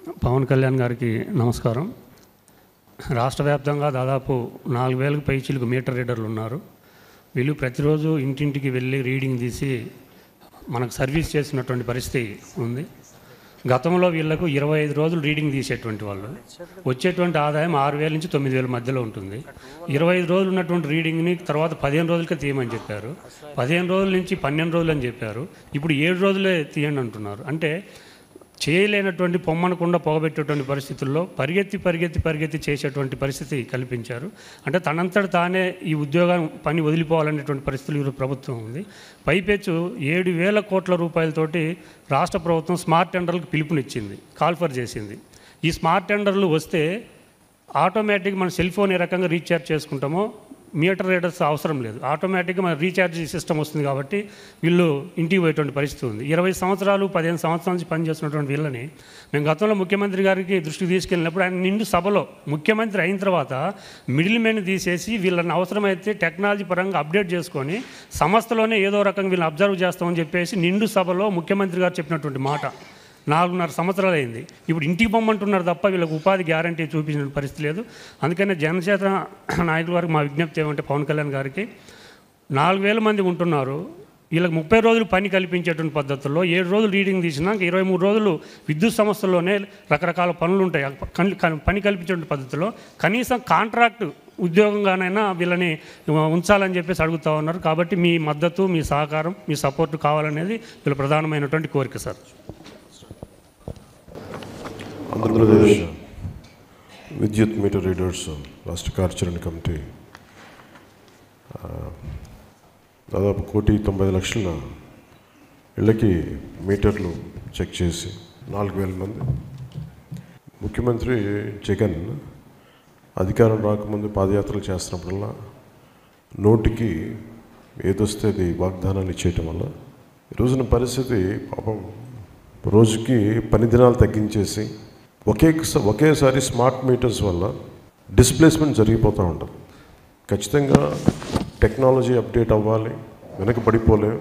పవన్ కళ్యాణ్ గారికి నమస్కారం రాష్ట్ర వ్యాప్తంగా దాదాపు నాలుగు వేలకు పైచీలకు మీటర్ రీడర్లు ఉన్నారు వీళ్ళు ప్రతిరోజు ఇంటింటికి వెళ్ళి రీడింగ్ తీసి మనకు సర్వీస్ చేసినటువంటి పరిస్థితి ఉంది గతంలో వీళ్ళకు ఇరవై ఐదు రోజులు రీడింగ్ తీసేటువంటి వాళ్ళు వచ్చేటువంటి ఆదాయం ఆరు వేల నుంచి తొమ్మిది వేల మధ్యలో ఉంటుంది ఇరవై ఐదు రోజులు ఉన్నటువంటి రీడింగ్ని తర్వాత పదిహేను రోజులకే తీయమని చెప్పారు పదిహేను రోజుల నుంచి పన్నెండు రోజులు అని చెప్పారు ఇప్పుడు ఏడు రోజులే తీయండి అంటున్నారు అంటే చేయలేనటువంటి పొమ్మనకుండా పొగబెట్టేటువంటి పరిస్థితుల్లో పరిగెత్తి పరిగెత్తి పరిగెత్తి చేసేటువంటి పరిస్థితి కల్పించారు అంటే తనంతట తానే ఈ ఉద్యోగం పని వదిలిపోవాలనేటువంటి పరిస్థితులు ఈరోజు ప్రభుత్వం ఉంది పైపెచ్చు ఏడు వేల కోట్ల రూపాయలతోటి రాష్ట్ర ప్రభుత్వం స్మార్ట్ టెండర్లకు పిలుపునిచ్చింది కాల్ఫర్ చేసింది ఈ స్మార్ట్ టెండర్లు వస్తే ఆటోమేటిక్ మన సెల్ ఫోన్ ఏ రకంగా రీఛార్జ్ చేసుకుంటామో మీటర్ రీడర్స్ అవసరం లేదు ఆటోమేటిక్గా మన రీఛార్జ్ సిస్టమ్ వస్తుంది కాబట్టి వీళ్ళు ఇంటికి పోయేటువంటి పరిస్థితి ఉంది ఇరవై సంవత్సరాలు పదిహేను సంవత్సరాల నుంచి పనిచేస్తున్నటువంటి వీళ్ళని మేము గతంలో ముఖ్యమంత్రి గారికి దృష్టికి తీసుకెళ్ళినప్పుడు ఆయన నిండు సభలో ముఖ్యమంత్రి అయిన తర్వాత మిడిల్ మెన్ తీసేసి వీళ్ళని అవసరమైతే టెక్నాలజీ పరంగా అప్డేట్ చేసుకొని సంస్థలోనే ఏదో రకంగా వీళ్ళని అబ్జర్వ్ చేస్తామని చెప్పేసి నిండు సభలో ముఖ్యమంత్రి గారు చెప్పినటువంటి మాట నాలుగున్నర సంవత్సరాలు అయింది ఇప్పుడు ఇంటికి పొమ్మంటున్నారు తప్ప వీళ్ళకి ఉపాధి గ్యారంటీ చూపించిన పరిస్థితి లేదు అందుకనే జనసేన నాయకుల వారికి మా విజ్ఞప్తి ఏమంటే పవన్ కళ్యాణ్ గారికి నాలుగు వేల మంది ఉంటున్నారు వీళ్ళకి ముప్పై రోజులు పని కల్పించేటువంటి పద్ధతుల్లో ఏడు రోజులు రీడింగ్ తీసినాక ఇరవై మూడు రోజులు విద్యుత్ సంస్థల్లోనే రకరకాల పనులు ఉంటాయి ఆ కన్- కన్- పని కల్పించేటువంటి పద్ధతిలో కనీసం కాంట్రాక్ట్ ఉద్యోగంగానైనా వీళ్ళని ఉంచాలని చెప్పేసి అడుగుతా ఉన్నారు కాబట్టి మీ మద్దతు మీ సహకారం మీ సపోర్ట్ కావాలనేది వీళ్ళ ప్రధానమైనటువంటి కోరిక సార్ ఆంధ్రప్రదేశ్ విద్యుత్ మీటర్ రీడర్స్ రాష్ట్ర కార్యాచరణ కమిటీ ఆ, దాదాపు కోటి తొంభై లక్షల ఇళ్ళకి మీటర్లు చెక్ చేసి నాలుగు వేల మంది ముఖ్యమంత్రి జగన్ అధికారం రాకముందు పాదయాత్రలు చేస్తున్నప్పుడల్లా నోటికి ఏదొస్తే అది వాగ్దానాలు ఇచ్చేయటం వల్ల ఈ రోజున పరిస్థితి పాపం రోజుకి పని దినాలు తగ్గించేసి ఒకే ఒకేసారి స్మార్ట్ మీటర్స్ వల్ల డిస్ప్లేస్మెంట్ జరిగిపోతూ ఉంటుంది ఖచ్చితంగా టెక్నాలజీ అప్డేట్ అవ్వాలి వెనక పడిపోలేం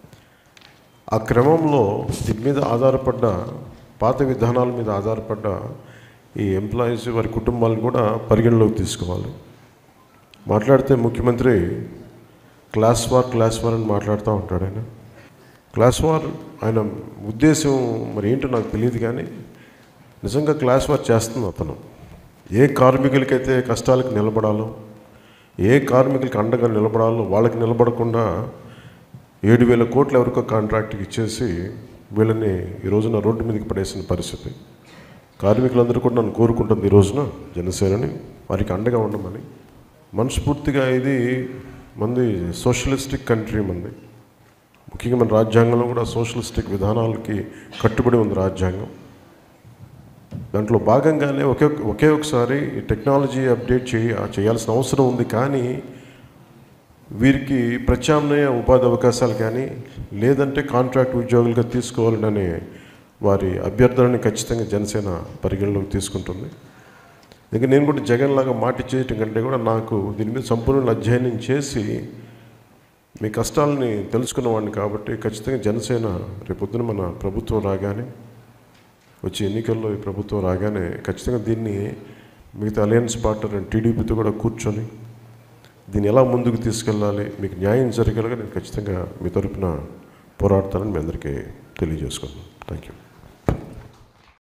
ఆ క్రమంలో దీని మీద ఆధారపడ్డ పాత విధానాల మీద ఆధారపడ్డ ఈ ఎంప్లాయీస్ వారి కుటుంబాలను కూడా పరిగణలోకి తీసుకోవాలి మాట్లాడితే ముఖ్యమంత్రి క్లాస్ వార్ క్లాస్ వార్ అని మాట్లాడుతూ ఉంటాడు ఆయన క్లాస్ వార్ ఆయన ఉద్దేశం మరి ఏంటో నాకు తెలియదు కానీ నిజంగా క్లాస్ వార్ చేస్తుంది అతను ఏ కార్మికులకైతే కష్టాలకు నిలబడాలో ఏ కార్మికులకి అండగా నిలబడాలో వాళ్ళకి నిలబడకుండా ఏడు వేల కోట్లు ఎవరికో కాంట్రాక్ట్కి ఇచ్చేసి వీళ్ళని ఈ రోజున రోడ్డు మీదకి పడేసిన పరిస్థితి కార్మికులందరూ కూడా నన్ను కోరుకుంటుంది ఈ రోజున జనసేనని వారికి అండగా ఉండమని మనస్ఫూర్తిగా ఇది మంది సోషలిస్టిక్ కంట్రీ మంది ముఖ్యంగా మన రాజ్యాంగంలో కూడా సోషలిస్టిక్ విధానాలకి కట్టుబడి ఉంది రాజ్యాంగం దాంట్లో భాగంగానే ఒకే ఒకే ఒకసారి ఈ టెక్నాలజీ అప్డేట్ చేయ చేయాల్సిన అవసరం ఉంది కానీ వీరికి ప్రత్యామ్నాయ ఉపాధి అవకాశాలు కానీ లేదంటే కాంట్రాక్ట్ ఉద్యోగులుగా తీసుకోవాలనే వారి అభ్యర్థనని ఖచ్చితంగా జనసేన పరిగణలోకి తీసుకుంటుంది ఇంకా నేను కూడా జగన్ లాగా మాట చేయటం కంటే కూడా నాకు దీని మీద సంపూర్ణ అధ్యయనం చేసి మీ కష్టాలని తెలుసుకున్నవాడిని కాబట్టి ఖచ్చితంగా జనసేన రేపొద్దున మన ప్రభుత్వం రాగానే వచ్చే ఎన్నికల్లో ఈ ప్రభుత్వం రాగానే ఖచ్చితంగా దీన్ని మిగతా అలయన్స్ పార్ట్నర్ అండ్ టీడీపీతో కూడా కూర్చొని దీన్ని ఎలా ముందుకు తీసుకెళ్ళాలి మీకు న్యాయం జరిగేలాగా నేను ఖచ్చితంగా మీ తరపున పోరాడతానని మీ అందరికీ తెలియజేసుకున్నాను థ్యాంక్ యూ